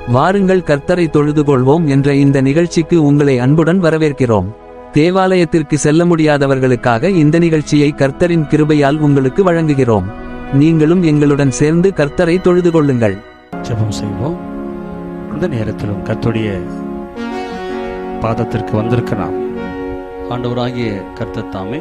வாருங்கள் கர்த்தரை தொழுதுகொள்வோம் என்ற இந்த நிகழ்ச்சிக்கு உங்களை அன்புடன் வரவேற்கிறோம் தேவாலயத்திற்கு செல்ல முடியாதவர்களுக்காக இந்த நிகழ்ச்சியை கர்த்தரின் கிருபையால் உங்களுக்கு வழங்குகிறோம் நீங்களும் எங்களுடன் சேர்ந்து கர்த்தரை தொழுது கொள்ளுங்கள் ஜெபம் செய்வோம் இந்த நேரத்திலும் கர்த்தருடைய பாதத்திற்கு வந்திருக்கலாம் ஆண்டவராகிய கர்த்தர் தாமே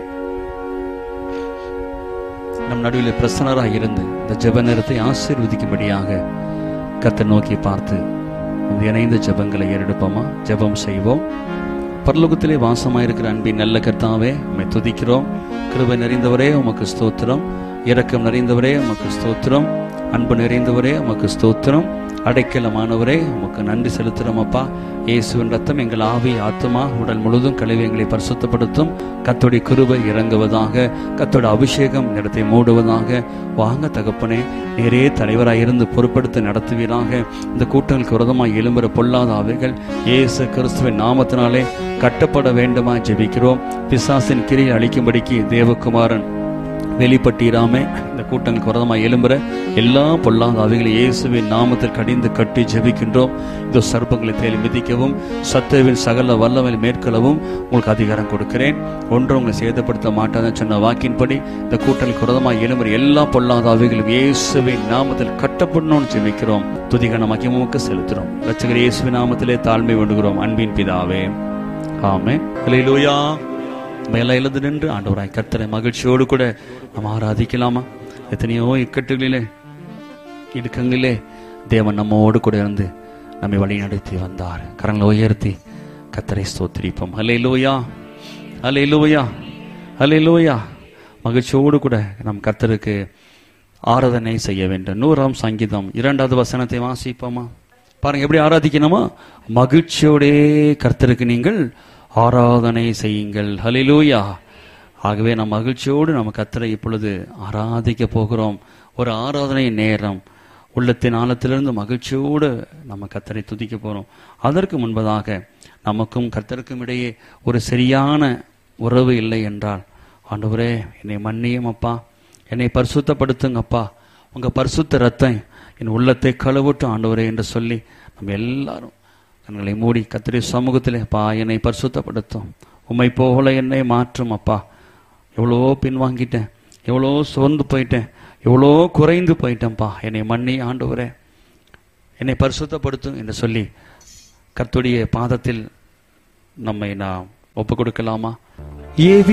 நம் நடுவில் பிரசன்னராக இருந்து இந்த ஜெப நேரத்தை ஆசீர்வதிக்கும்படியாக கர்த்தர் நோக்கி பார்த்து இந்த இணைந்த ஜெபங்களை ஏறெடுப்போமா ஜெபம் செய்வோம் பரலோகத்திலே வாசமாயிருக்கிற அன்பின் நல்ல கர்த்தாவே உம்மை துதிக்கிறோம் கிருபை நிறைந்தவரே உமக்கு ஸ்தோத்திரம் இரக்கம் நிறைந்தவரே உமக்கு ஸ்தோத்திரம் அன்பு நிறைந்தவரே உமக்கு ஸ்தோத்திரம் அடைக்கலமானவரே உமக்கு நன்றி செலுத்துகிறோம் அப்பா இயேசுவின் ரத்தம் எங்கள் ஆவி ஆத்மா உடல் முழுதும் கழிவு எங்களை பரிசுத்தப்படுத்தும் கத்தோடைய கிருபை இறங்குவதாக கத்தோட அபிஷேகம் இடத்தை மூடுவதாக வாங்க தகப்பனே நேரே தலைவராக இருந்து பொறுப்படுத்தி நடத்துவீராக இந்த கூட்டங்களுக்கு விரதமாய் எழும்புற பொல்லாத ஆவிகள் இயேசு கிறிஸ்துவின் நாமத்தினாலே கட்டப்பட வேண்டுமா ஜெபிக்கிறோம் பிசாசின் கிரியை அழிக்கும்படிக்கு தேவகுமாரன் வெளிப்பட்டீராமே இந்த கூட்டங்களுக்கு விரதமாய் எழும்புற எல்லா பொல்லாத அவைகளை இயேசுவின் நாமத்தில் கடிந்து கட்டி ஜெபிக்கின்றோம் இந்த சர்ப்பங்களை தேடி மிதிக்கவும் சத்துருவின் சகல வல்லமையில் மேற்கொள்ளவும் உங்களுக்கு அதிகாரம் கொடுக்கிறேன் ஒன்று உங்களை சேதப்படுத்த மாட்டாதுன்னு சொன்ன வாக்கின்படி இந்த கூட்டங்களுக்கு விரதமாய் எழும்புற எல்லா பொல்லாத அவைகளும் இயேசுவின் நாமத்தில் கட்டப்படணும்னு ஜெபிக்கிறோம் துதிகன மகிமுக செலுத்துறோம் ரச்சகர் இயேசுவின் நாமத்திலே தாழ்மை வேண்டுகிறோம் அன்பின் பிதாவே ஆமே ஹalleluya மேல எழுந்து நின்று ஆண்டவராய் கர்த்தரை மகிழ்ச்சியோடு கூட நம்ம ஆராதிக்கலாமா எத்தனையோ இக்கட்டுகளிலே இடுக்கங்களிலே தேவன் நம்மோடு கூட இருந்து நம்மை வழி நடத்தி வந்தார் கரங்களை உயர்த்தி கர்த்தரை ஸ்தோத்திரிப்போம் ஹலே லோயா ஹலே லோயா ஹலே லோயா மகிழ்ச்சியோடு கூட நம் கர்த்தருக்கு ஆராதனை செய்ய வேண்டும் நூறாம் சங்கீதம் இரண்டாவது வசனத்தை வாசிப்போமா பாருங்க எப்படி ஆராதிக்கணுமா மகிழ்ச்சியோடே கர்த்தருக்கு நீங்கள் ஆராதனை செய்யுங்கள் ஹலிலூயா ஆகவே நம் மகிழ்ச்சியோடு நம்ம கத்தரை இப்பொழுது ஆராதிக்க போகிறோம் ஒரு ஆராதனை நேரம் உள்ளத்தின் ஆழத்திலிருந்து மகிழ்ச்சியோடு நம்ம கத்தரை துதிக்க போகிறோம் அதற்கு முன்பதாக நமக்கும் கத்தருக்கும் இடையே ஒரு சரியான உறவு இல்லை என்றால் ஆண்டவரே என்னை மன்னியும் அப்பா என்னை பரிசுத்தப்படுத்துங்க அப்பா உங்கள் பரிசுத்த ரத்தம் என் உள்ளத்தை கழுவட்டும் ஆண்டவரே என்று சொல்லி நம்ம எல்லாரும் கண்களை மூடி கத்திரி சமூகத்திலே அப்பா என்னை பரிசுத்தப்படுத்தும் உம்மை போல என்னை மாற்றும் அப்பா எவ்வளோ பின்வாங்கிட்டேன் எவ்வளோ சோர்ந்து போயிட்டேன் எவ்வளோ குறைந்து போயிட்டேன்ப்பா என்னை மன்னி ஆண்டவரே என்னை பரிசுத்தப்படுத்தும் என்று சொல்லி கர்த்துடைய பாதத்தில் நம்மை நாம் ஒப்பு கொடுக்கலாமா ஏவி